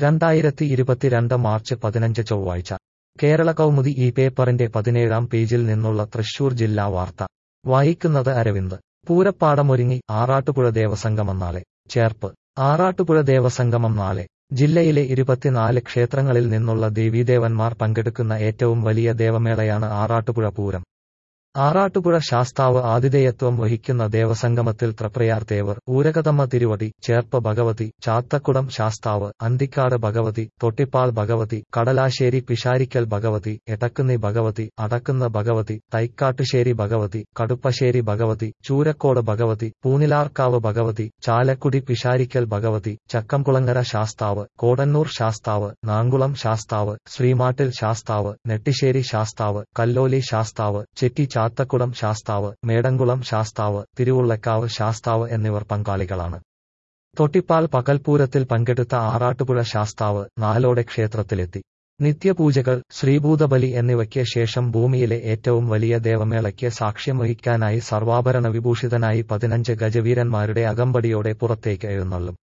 രണ്ടായിരത്തി ഇരുപത്തിരണ്ട് മാർച്ച് പതിനഞ്ച് ചൊവ്വാഴ്ച കേരള കൗമുദി ഈ പേപ്പറിന്റെ പതിനേഴാം പേജിൽ നിന്നുള്ള തൃശൂർ ജില്ലാ വാർത്ത വായിക്കുന്നത് അരവിന്ദ് പൂരപ്പാടമൊരുങ്ങി ആറാട്ടുപുഴ ദേവസംഗമം നാളെ ചേർപ്പ് ആറാട്ടുപുഴ ദേവസംഗമം നാളെ ജില്ലയിലെ ഇരുപത്തിനാല് ക്ഷേത്രങ്ങളിൽ നിന്നുള്ള ദേവീദേവന്മാർ പങ്കെടുക്കുന്ന ഏറ്റവും വലിയ ദേവമേളയാണ് ആറാട്ടുപുഴ പൂരം ആറാട്ടുപുഴ ശാസ്താവ് ആതിഥേയത്വം വഹിക്കുന്ന ദേവസംഗമത്തിൽ ത്രപ്രയാർ തേവർ ഊരകതമ്മ തിരുവടി ചേർപ്പ് ഭഗവതി ചാത്തക്കുടം ശാസ്താവ് അന്തിക്കാട് ഭഗവതി തൊട്ടിപ്പാൾ ഭഗവതി കടലാശ്ശേരി പിഷാരിക്കൽ ഭഗവതി എടക്കുന്നി ഭഗവതി അടക്കുന്ന ഭഗവതി തൈക്കാട്ടുശ്ശേരി ഭഗവതി കടുപ്പശ്ശേരി ഭഗവതി ചൂരക്കോട് ഭഗവതി പൂനിലാർക്കാവ് ഭഗവതി ചാലക്കുടി പിഷാരിക്കൽ ഭഗവതി ചക്കംകുളങ്ങര ശാസ്താവ് കോടന്നൂർ ശാസ്താവ് നാങ്കുളം ശാസ്താവ് ശ്രീമാട്ടിൽ ശാസ്താവ് നെട്ടിശ്ശേരി ശാസ്താവ് കല്ലോലി ശാസ്താവ് ചെറ്റി ചാത്തക്കുളം ശാസ്താവ് മേടംകുളം ശാസ്താവ് തിരുവുള്ളക്കാവ് ശാസ്താവ് എന്നിവർ പങ്കാളികളാണ് തൊട്ടിപ്പാൽ പകൽപൂരത്തിൽ പങ്കെടുത്ത ആറാട്ടുപുഴ ശാസ്താവ് നാലോടെ ക്ഷേത്രത്തിലെത്തി നിത്യപൂജകൾ ശ്രീഭൂതബലി എന്നിവയ്ക്ക് ശേഷം ഭൂമിയിലെ ഏറ്റവും വലിയ ദേവമേളയ്ക്ക് സാക്ഷ്യം വഹിക്കാനായി സർവാഭരണ വിഭൂഷിതനായി പതിനഞ്ച് ഗജവീരന്മാരുടെ അകമ്പടിയോടെ പുറത്തേക്ക് എഴുന്നള്ളും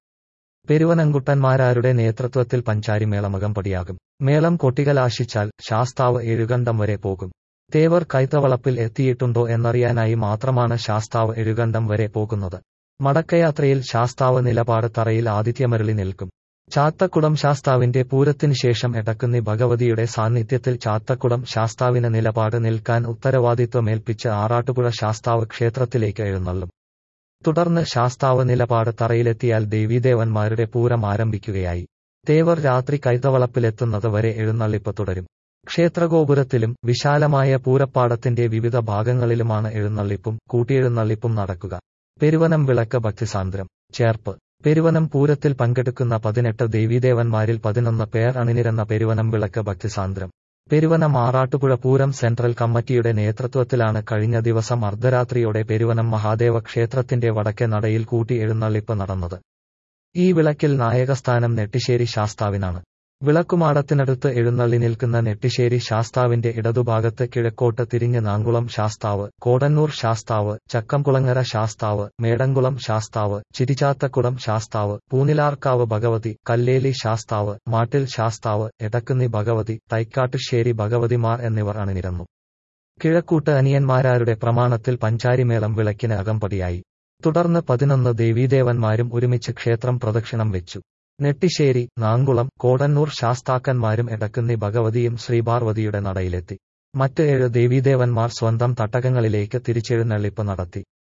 പെരുവനങ്കുട്ടന്മാരാരുടെ നേതൃത്വത്തിൽ പഞ്ചാരിമേളം അകമ്പടിയാകും മേളം കൊട്ടികലാശിച്ചാൽ ശാസ്താവ് എഴുകണ്ടം വരെ പോകും തേവർ കൈത്തവളപ്പിൽ എത്തിയിട്ടുണ്ടോ എന്നറിയാനായി മാത്രമാണ് ശാസ്താവ് എഴുകണ്ടം വരെ പോകുന്നത് മടക്കയാത്രയിൽ ശാസ്താവ് നിലപാട് തറയിൽ ആതിഥ്യമരളി നിൽക്കും ചാത്തക്കുടം ശാസ്താവിന്റെ പൂരത്തിന് ശേഷം എടക്കുന്നി ഭഗവതിയുടെ സാന്നിധ്യത്തിൽ ചാത്തക്കുടം ശാസ്താവിന് നിലപാട് നിൽക്കാൻ ഉത്തരവാദിത്വമേൽപ്പിച്ച് ആറാട്ടുപുഴ ശാസ്താവ് ക്ഷേത്രത്തിലേക്ക് എഴുന്നള്ളും തുടർന്ന് ശാസ്താവ് നിലപാട് തറയിലെത്തിയാൽ ദേവീദേവന്മാരുടെ പൂരം ആരംഭിക്കുകയായി തേവർ രാത്രി കൈതവളപ്പിലെത്തുന്നത് വരെ എഴുന്നള്ളിപ്പ് തുടരും ക്ഷേത്രഗോപുരത്തിലും വിശാലമായ പൂരപ്പാടത്തിന്റെ വിവിധ ഭാഗങ്ങളിലുമാണ് എഴുന്നള്ളിപ്പും കൂട്ടിയെഴുന്നള്ളിപ്പും നടക്കുക പെരുവനം വിളക്ക് ഭക്തിസാന്ദ്രം ചേർപ്പ് പെരുവനം പൂരത്തിൽ പങ്കെടുക്കുന്ന പതിനെട്ട് ദേവീദേവന്മാരിൽ പതിനൊന്ന് പേർ അണിനിരന്ന പെരുവനം വിളക്ക് ഭക്തിസാന്ദ്രം പെരുവനം ആറാട്ടുപുഴ പൂരം സെൻട്രൽ കമ്മിറ്റിയുടെ നേതൃത്വത്തിലാണ് കഴിഞ്ഞ ദിവസം അർദ്ധരാത്രിയോടെ പെരുവനം മഹാദേവ ക്ഷേത്രത്തിന്റെ വടക്കേ നടയിൽ കൂട്ടി എഴുന്നള്ളിപ്പ് നടന്നത് ഈ വിളക്കിൽ നായകസ്ഥാനം നെട്ടിശ്ശേരി ശാസ്താവിനാണ് വിളക്കുമാടത്തിനടുത്ത് എഴുന്നള്ളി നിൽക്കുന്ന നെട്ടിശ്ശേരി ശാസ്താവിന്റെ ഇടതുഭാഗത്ത് കിഴക്കോട്ട് തിരിഞ്ഞ് നാങ്കുളം ശാസ്താവ് കോടന്നൂർ ശാസ്താവ് ചക്കംകുളങ്ങര ശാസ്താവ് മേടംകുളം ശാസ്താവ് ചിരിചാത്തക്കുടം ശാസ്താവ് പൂനിലാർക്കാവ് ഭഗവതി കല്ലേലി ശാസ്താവ് മാട്ടിൽ ശാസ്താവ് എടക്കുന്നി ഭഗവതി തൈക്കാട്ടുശ്ശേരി ഭഗവതിമാർ എന്നിവർ അണിനിരന്നു കിഴക്കൂട്ട് അനിയന്മാരാരുടെ പ്രമാണത്തിൽ പഞ്ചാരിമേളം വിളക്കിന് അകമ്പടിയായി തുടർന്ന് പതിനൊന്ന് ദേവീദേവന്മാരും ഒരുമിച്ച് ക്ഷേത്രം പ്രദക്ഷിണം വെച്ചു നെട്ടിശ്ശേരി നാങ്കുളം കോടന്നൂർ ശാസ്താക്കന്മാരും എടക്കുന്നി ഭഗവതിയും ശ്രീപാർവതിയുടെ നടയിലെത്തി മറ്റ് ഏഴ് ദേവീദേവന്മാർ സ്വന്തം തട്ടകങ്ങളിലേക്ക് തിരിച്ചെഴുന്നള്ളിപ്പ് നടത്തി